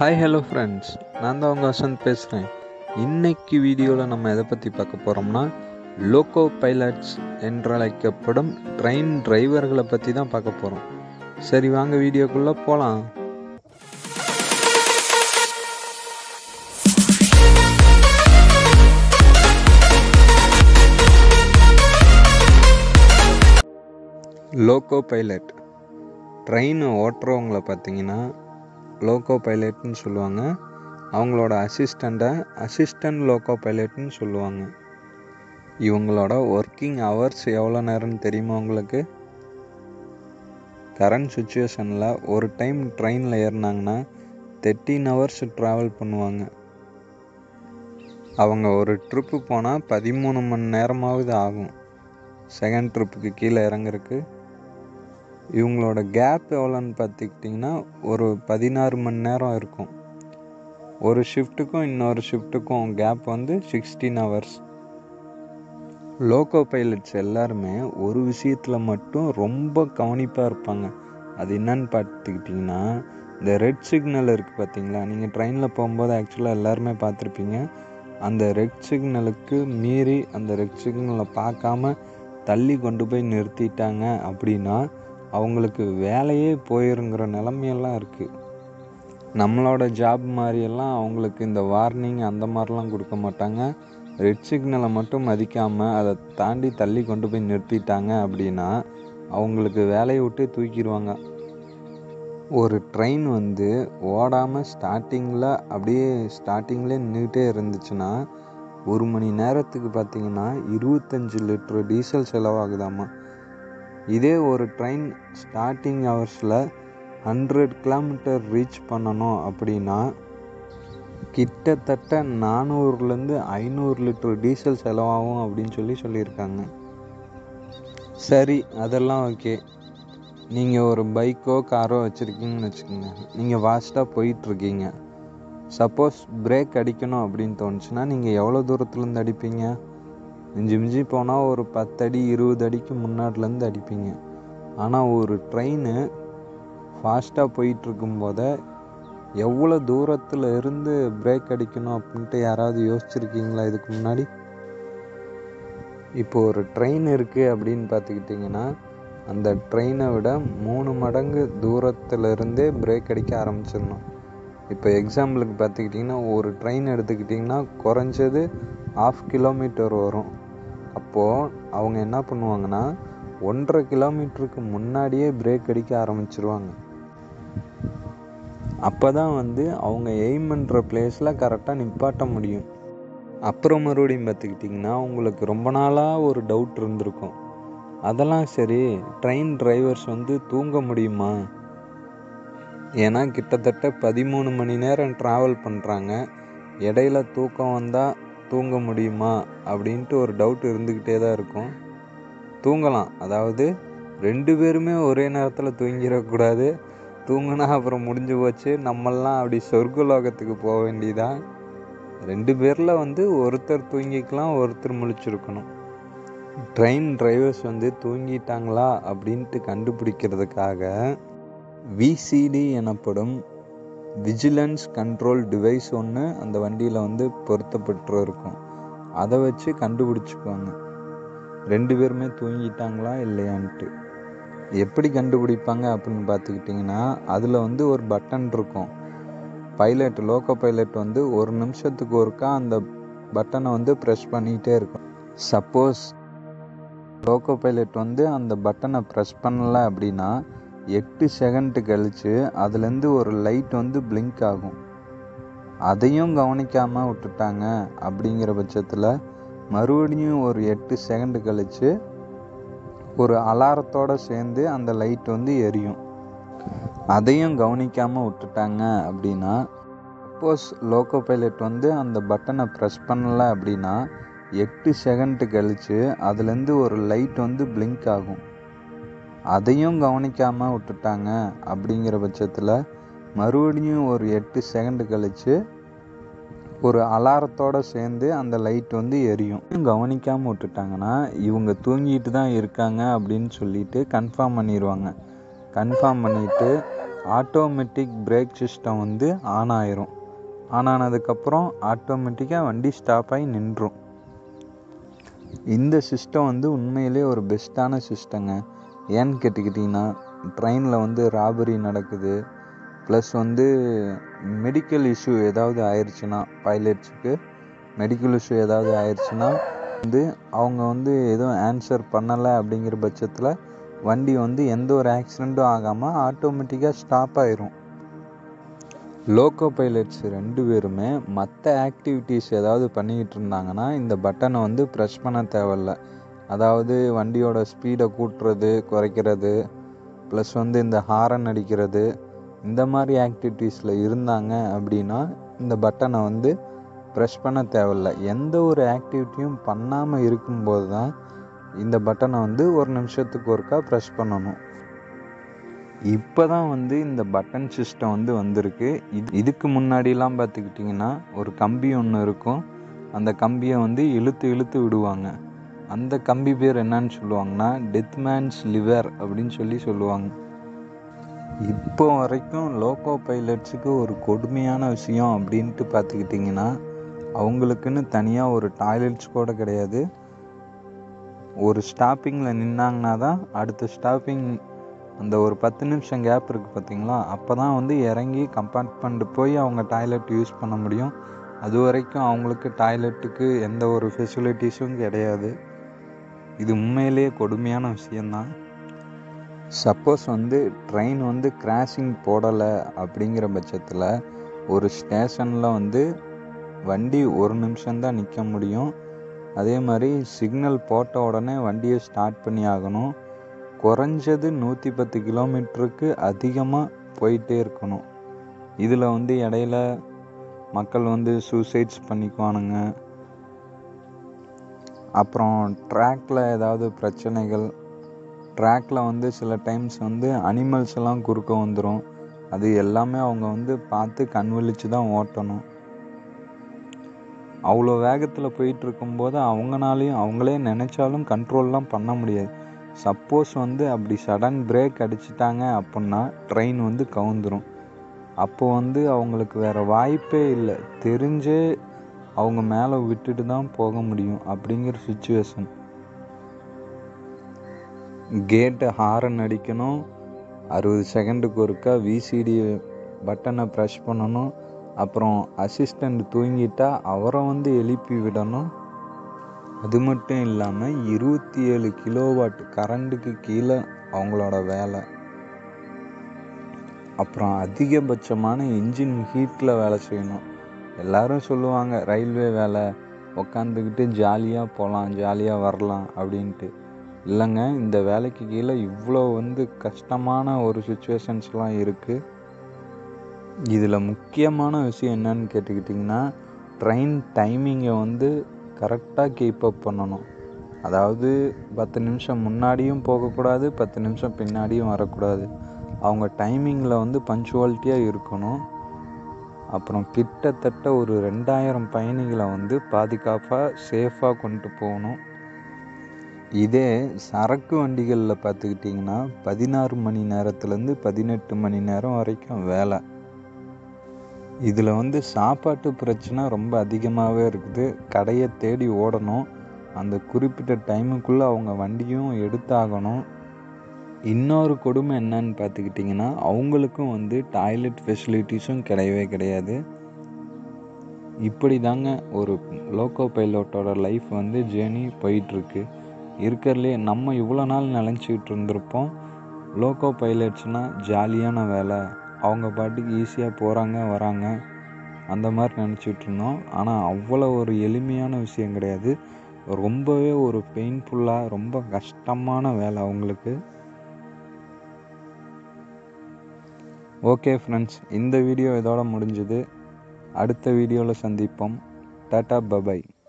hi hello friends நான் தான் உங்கள் வசந்த் பேசுகிறேன் இன்னைக்கு வீடியோவில் நம்ம எதை பற்றி பார்க்க போகிறோம்னா லோக்கோ பைலட்ஸ் என்றழைக்கப்படும் ட்ரெயின் டிரைவர்களை பற்றி தான் பார்க்க போகிறோம் சரி வாங்க வீடியோக்குள்ளே போகலாம் லோக்கோ பைலட் ட்ரெயின் ஓட்டுறவங்கள பார்த்தீங்கன்னா லோக்கோ பைலட்னு சொல்லுவாங்க அவங்களோட அசிஸ்டண்ட்டை அசிஸ்டன்ட் லோக்கோ பைலட்னு சொல்லுவாங்க இவங்களோட ஒர்க்கிங் ஹவர்ஸ் எவ்வளோ நேரம்னு தெரியுமா உங்களுக்கு கரண்ட் சுச்சுவேஷனில் ஒரு டைம் ட்ரெயினில் ஏறினாங்கன்னா தேர்ட்டீன் ஹவர்ஸ் ட்ராவல் பண்ணுவாங்க அவங்க ஒரு ட்ரிப்பு போனால் பதிமூணு மணி நேரமாவது ஆகும் செகண்ட் ட்ரிப்புக்கு கீழே இறங்குறக்கு இவங்களோட கேப் எவ்வளோன்னு பார்த்துக்கிட்டிங்கன்னா ஒரு பதினாறு மணி நேரம் இருக்கும் ஒரு ஷிஃப்ட்டுக்கும் இன்னொரு ஷிஃப்ட்டுக்கும் கேப் வந்து சிக்ஸ்டீன் ஹவர்ஸ் லோக்கோ பைலட்ஸ் எல்லாருமே ஒரு விஷயத்தில் மட்டும் ரொம்ப கவனிப்பாக இருப்பாங்க அது என்னன்னு பார்த்துக்கிட்டிங்கன்னா இந்த ரெட் சிக்னல் இருக்குது பார்த்தீங்களா நீங்கள் ட்ரெயினில் போகும்போது ஆக்சுவலாக எல்லாருமே பார்த்துருப்பீங்க அந்த ரெட் சிக்னலுக்கு மீறி அந்த ரெட் சிக்னலை பார்க்காம தள்ளி கொண்டு போய் நிறுத்திட்டாங்க அப்படின்னா அவங்களுக்கு வேலையே போயிருங்கிற நிலமையெல்லாம் இருக்குது நம்மளோட ஜாப் மாதிரியெல்லாம் அவங்களுக்கு இந்த வார்னிங் அந்த மாதிரிலாம் கொடுக்க மாட்டாங்க ரெட் சிக்னலை மட்டும் மதிக்காமல் அதை தாண்டி தள்ளி கொண்டு போய் நிறுத்திட்டாங்க அப்படின்னா அவங்களுக்கு வேலையை விட்டு தூக்கிடுவாங்க ஒரு ட்ரெயின் வந்து ஓடாமல் ஸ்டார்டிங்கில் அப்படியே ஸ்டார்டிங்லேயே நின்றுட்டே இருந்துச்சுன்னா ஒரு மணி நேரத்துக்கு பார்த்தீங்கன்னா இருபத்தஞ்சி லிட்டர் டீசல் செலவாகுதாமா இதே ஒரு ட்ரெயின் ஸ்டார்டிங் ஹவர்ஸில் ஹண்ட்ரட் கிலோமீட்டர் ரீச் பண்ணணும் அப்படின்னா கிட்டத்தட்ட நானூறுலேருந்து ஐநூறு லிட்டர் டீசல் செலவாகும் அப்படின்னு சொல்லி சொல்லியிருக்காங்க சரி அதெல்லாம் ஓகே நீங்கள் ஒரு பைக்கோ காரோ வச்சுருக்கீங்கன்னு வச்சுக்கோங்க நீங்கள் ஃபாஸ்ட்டாக போயிட்டுருக்கீங்க சப்போஸ் பிரேக் அடிக்கணும் அப்படின்னு தோணுச்சுன்னா நீங்கள் எவ்வளோ தூரத்துலேருந்து அடிப்பீங்க மிஞ்சி மிஞ்சி போனால் ஒரு பத்தடி இருபது அடிக்கு முன்னாடிலேருந்து அடிப்பீங்க ஆனால் ஒரு ட்ரெயின் ஃபாஸ்ட்டாக போயிட்டுருக்கும் போத எவ்வளோ தூரத்தில் இருந்து பிரேக் அடிக்கணும் அப்படின்ட்டு யாராவது யோசிச்சிருக்கீங்களா இதுக்கு முன்னாடி இப்போ ஒரு ட்ரெயின் இருக்குது அப்படின்னு பார்த்துக்கிட்டிங்கன்னா அந்த ட்ரெயினை விட மூணு மடங்கு தூரத்தில் இருந்தே பிரேக் அடிக்க ஆரம்பிச்சிடணும் இப்போ எக்ஸாம்பிளுக்கு பார்த்துக்கிட்டிங்கன்னா ஒரு ட்ரெயின் எடுத்துக்கிட்டிங்கன்னா குறைஞ்சது ஆஃப் கிலோமீட்டர் வரும் அப்போது அவங்க என்ன பண்ணுவாங்கன்னா ஒன்றரை கிலோமீட்டருக்கு முன்னாடியே பிரேக் அடிக்க ஆரம்பிச்சிருவாங்க அப்போ தான் வந்து அவங்க எய்ம் பண்ணுற பிளேஸில் கரெக்டாக நிப்பாட்ட முடியும் அப்புறம் மறுபடியும் பார்த்துக்கிட்டிங்கன்னா உங்களுக்கு ரொம்ப நாளாக ஒரு டவுட் இருந்திருக்கும் அதெல்லாம் சரி ட்ரெயின் டிரைவர்ஸ் வந்து தூங்க முடியுமா ஏன்னா கிட்டத்தட்ட பதிமூணு மணி நேரம் ட்ராவல் பண்ணுறாங்க இடையில தூக்கம் வந்தால் தூங்க முடியுமா அப்படின்ட்டு ஒரு டவுட் இருந்துக்கிட்டே தான் இருக்கும் தூங்கலாம் அதாவது ரெண்டு பேருமே ஒரே நேரத்தில் தூங்கிடக்கூடாது தூங்கினா அப்புறம் முடிஞ்சு போச்சு நம்மெல்லாம் அப்படி சொர்க்கலோகத்துக்கு போக வேண்டியதான் ரெண்டு பேரில் வந்து ஒருத்தர் தூங்கிக்கலாம் ஒருத்தர் முழிச்சிருக்கணும் ட்ரெயின் டிரைவர்ஸ் வந்து தூங்கிட்டாங்களா அப்படின்ட்டு கண்டுபிடிக்கிறதுக்காக விசிடி எனப்படும் விஜிலன்ஸ் கண்ட்ரோல் டிவைஸ் ஒன்று அந்த வண்டியில் வந்து பொருத்தப்பட்டு இருக்கும் அதை வச்சு கண்டுபிடிச்சிக்குவாங்க ரெண்டு பேருமே தூங்கிட்டாங்களா இல்லையான்ட்டு எப்படி கண்டுபிடிப்பாங்க அப்படின்னு பார்த்துக்கிட்டிங்கன்னா அதில் வந்து ஒரு பட்டன் இருக்கும் பைலட் லோக்கோ பைலட் வந்து ஒரு நிமிஷத்துக்கு ஒருக்கா அந்த பட்டனை வந்து ப்ரெஸ் பண்ணிக்கிட்டே இருக்கும் சப்போஸ் லோக்கோ பைலட் வந்து அந்த பட்டனை ப்ரெஸ் பண்ணல அப்படின்னா எட்டு செகண்ட் கழித்து அதுலேருந்து ஒரு லைட் வந்து பிளிங்க் ஆகும் அதையும் கவனிக்காமல் விட்டுட்டாங்க அப்படிங்கிற பட்சத்தில் மறுபடியும் ஒரு எட்டு செகண்ட் கழித்து ஒரு அலாரத்தோடு சேர்ந்து அந்த லைட் வந்து எரியும் அதையும் கவனிக்காமல் விட்டுட்டாங்க அப்படின்னா சப்போஸ் லோக்கோ பைலட் வந்து அந்த பட்டனை ப்ரெஸ் பண்ணலை அப்படின்னா எட்டு செகண்ட் கழித்து அதுலேருந்து ஒரு லைட் வந்து பிளிங்க் ஆகும் அதையும் கவனிக்காமல் விட்டுட்டாங்க அப்படிங்கிற பட்சத்தில் மறுபடியும் ஒரு எட்டு செகண்ட் கழித்து ஒரு அலாரத்தோடு சேர்ந்து அந்த லைட் வந்து எரியும் கவனிக்காமல் விட்டுட்டாங்கன்னா இவங்க தூங்கிட்டு தான் இருக்காங்க அப்படின்னு சொல்லிட்டு கன்ஃபார்ம் பண்ணிடுவாங்க கன்ஃபார்ம் பண்ணிவிட்டு ஆட்டோமேட்டிக் பிரேக் சிஸ்டம் வந்து ஆன் ஆயிரும் ஆன் ஆனதுக்கப்புறம் ஆட்டோமேட்டிக்காக வண்டி ஸ்டாப் ஆகி நின்றும் இந்த சிஸ்டம் வந்து உண்மையிலே ஒரு பெஸ்ட்டான சிஸ்டங்க ஏன்னு கேட்டுக்கிட்டிங்கன்னா ட்ரெயினில் வந்து ராபரி நடக்குது ப்ளஸ் வந்து மெடிக்கல் இஷ்யூ ஏதாவது ஆயிடுச்சுன்னா பைலட்ஸுக்கு மெடிக்கல் இஷ்யூ ஏதாவது ஆயிடுச்சுன்னா வந்து அவங்க வந்து எதுவும் ஆன்சர் பண்ணலை அப்படிங்கிற பட்சத்தில் வண்டி வந்து எந்த ஒரு ஆக்சிடெண்ட்டும் ஆகாமல் ஆட்டோமேட்டிக்காக ஸ்டாப் ஆயிரும் லோக்கோ பைலட்ஸ் ரெண்டு பேருமே மற்ற ஆக்டிவிட்டீஸ் ஏதாவது பண்ணிக்கிட்டு இருந்தாங்கன்னா இந்த பட்டனை வந்து ப்ரெஸ் பண்ண தேவையில்ல அதாவது வண்டியோட ஸ்பீடை கூட்டுறது குறைக்கிறது ப்ளஸ் வந்து இந்த ஹாரன் அடிக்கிறது இந்த மாதிரி ஆக்டிவிட்டீஸில் இருந்தாங்க அப்படின்னா இந்த பட்டனை வந்து ப்ரெஸ் பண்ண தேவையில்ல எந்த ஒரு ஆக்டிவிட்டியும் பண்ணாமல் இருக்கும்போது தான் இந்த பட்டனை வந்து ஒரு நிமிஷத்துக்கு ஒருக்கா ப்ரெஸ் பண்ணணும் இப்போ தான் வந்து இந்த பட்டன் சிஸ்டம் வந்து வந்திருக்கு இது இதுக்கு முன்னாடிலாம் பார்த்துக்கிட்டிங்கன்னா ஒரு கம்பி ஒன்று இருக்கும் அந்த கம்பியை வந்து இழுத்து இழுத்து விடுவாங்க அந்த கம்பி பேர் என்னன்னு சொல்லுவாங்கன்னா டெத் மேன்ஸ் லிவர் அப்படின்னு சொல்லி சொல்லுவாங்க இப்போ வரைக்கும் லோக்கோ பைலட்ஸுக்கு ஒரு கொடுமையான விஷயம் அப்படின்ட்டு பார்த்துக்கிட்டிங்கன்னா அவங்களுக்குன்னு தனியாக ஒரு டாய்லெட்ஸ் கூட கிடையாது ஒரு ஸ்டாப்பிங்கில் நின்னாங்கன்னா தான் அடுத்த ஸ்டாப்பிங் அந்த ஒரு பத்து நிமிஷம் கேப் இருக்குது பார்த்தீங்களா அப்போ தான் வந்து இறங்கி கம்பார்ட்மெண்ட் போய் அவங்க டாய்லெட் யூஸ் பண்ண முடியும் அது வரைக்கும் அவங்களுக்கு டாய்லெட்டுக்கு எந்த ஒரு ஃபெசிலிட்டிஸும் கிடையாது இது உண்மையிலேயே கொடுமையான விஷயந்தான் சப்போஸ் வந்து ட்ரெயின் வந்து கிராசிங் போடலை அப்படிங்கிற பட்சத்தில் ஒரு ஸ்டேஷனில் வந்து வண்டி ஒரு நிமிஷம்தான் நிற்க முடியும் அதே மாதிரி சிக்னல் போட்ட உடனே வண்டியை ஸ்டார்ட் பண்ணி ஆகணும் குறைஞ்சது நூற்றி பத்து கிலோமீட்டருக்கு அதிகமாக போயிட்டே இருக்கணும் இதில் வந்து இடையில மக்கள் வந்து சூசைட்ஸ் பண்ணிக்குவானுங்க அப்புறம் ட்ராக்ல ஏதாவது பிரச்சனைகள் ட்ராக்ல வந்து சில டைம்ஸ் வந்து அனிமல்ஸ் எல்லாம் குறுக்க வந்துடும் அது எல்லாமே அவங்க வந்து பார்த்து கண் விழிச்சு தான் ஓட்டணும் அவ்வளோ வேகத்தில் போயிட்டு இருக்கும்போது அவங்கனாலையும் அவங்களே நினச்சாலும் கண்ட்ரோல்லாம் பண்ண முடியாது சப்போஸ் வந்து அப்படி சடன் பிரேக் அடிச்சிட்டாங்க அப்படின்னா ட்ரெயின் வந்து கவுந்துரும் அப்போ வந்து அவங்களுக்கு வேறு வாய்ப்பே இல்லை தெரிஞ்சே அவங்க மேலே விட்டுட்டு தான் போக முடியும் அப்படிங்கிற சுச்சுவேஷன் கேட்டை ஹாரன் அடிக்கணும் அறுபது செகண்டுக்கு ஒருக்கா விசிடி பட்டனை ப்ரெஸ் பண்ணணும் அப்புறம் அசிஸ்டண்ட் தூங்கிட்டா அவரை வந்து எழுப்பி விடணும் அது மட்டும் இல்லாமல் இருபத்தி ஏழு கிலோவாட் கரண்ட்டுக்கு கீழே அவங்களோட வேலை அப்புறம் அதிகபட்சமான இன்ஜின் ஹீட்டில் வேலை செய்யணும் எல்லாரும் சொல்லுவாங்க ரயில்வே வேலை உக்காந்துக்கிட்டு ஜாலியாக போகலாம் ஜாலியாக வரலாம் அப்படின்ட்டு இல்லைங்க இந்த வேலைக்கு கீழே இவ்வளோ வந்து கஷ்டமான ஒரு சுச்சுவேஷன்ஸ்லாம் இருக்குது இதில் முக்கியமான விஷயம் என்னன்னு கேட்டுக்கிட்டிங்கன்னா ட்ரெயின் டைமிங்கை வந்து கரெக்டாக கீப் அப் பண்ணணும் அதாவது பத்து நிமிஷம் முன்னாடியும் போகக்கூடாது பத்து நிமிஷம் பின்னாடியும் வரக்கூடாது அவங்க டைமிங்கில் வந்து பஞ்சுவாலிட்டியாக இருக்கணும் அப்புறம் கிட்டத்தட்ட ஒரு ரெண்டாயிரம் பயணிகளை வந்து பாதுகாப்பாக சேஃபாக கொண்டு போகணும் இதே சரக்கு வண்டிகளில் பார்த்துக்கிட்டிங்கன்னா பதினாறு மணி நேரத்துலேருந்து பதினெட்டு மணி நேரம் வரைக்கும் வேலை இதில் வந்து சாப்பாட்டு பிரச்சனை ரொம்ப அதிகமாகவே இருக்குது கடையை தேடி ஓடணும் அந்த குறிப்பிட்ட டைமுக்குள்ளே அவங்க வண்டியும் எடுத்தாகணும் இன்னொரு கொடுமை என்னன்னு பார்த்துக்கிட்டிங்கன்னா அவங்களுக்கும் வந்து டாய்லெட் ஃபெசிலிட்டிஸும் கிடையவே கிடையாது இப்படி தாங்க ஒரு லோக்கோ பைலட்டோட லைஃப் வந்து ஜேர்னி போயிட்டுருக்கு இருக்கிறதுலே நம்ம இவ்வளோ நாள் நினச்சிக்கிட்டு இருந்திருப்போம் லோக்கோ பைலட்ஸ்னால் ஜாலியான வேலை அவங்க பாட்டுக்கு ஈஸியாக போகிறாங்க வராங்க அந்த மாதிரி நினச்சிட்டு இருந்தோம் ஆனால் அவ்வளோ ஒரு எளிமையான விஷயம் கிடையாது ரொம்பவே ஒரு பெயின்ஃபுல்லாக ரொம்ப கஷ்டமான வேலை அவங்களுக்கு ஓகே ஃப்ரெண்ட்ஸ் இந்த வீடியோ இதோட முடிஞ்சுது அடுத்த வீடியோவில் சந்திப்போம் டாட்டா பபாய்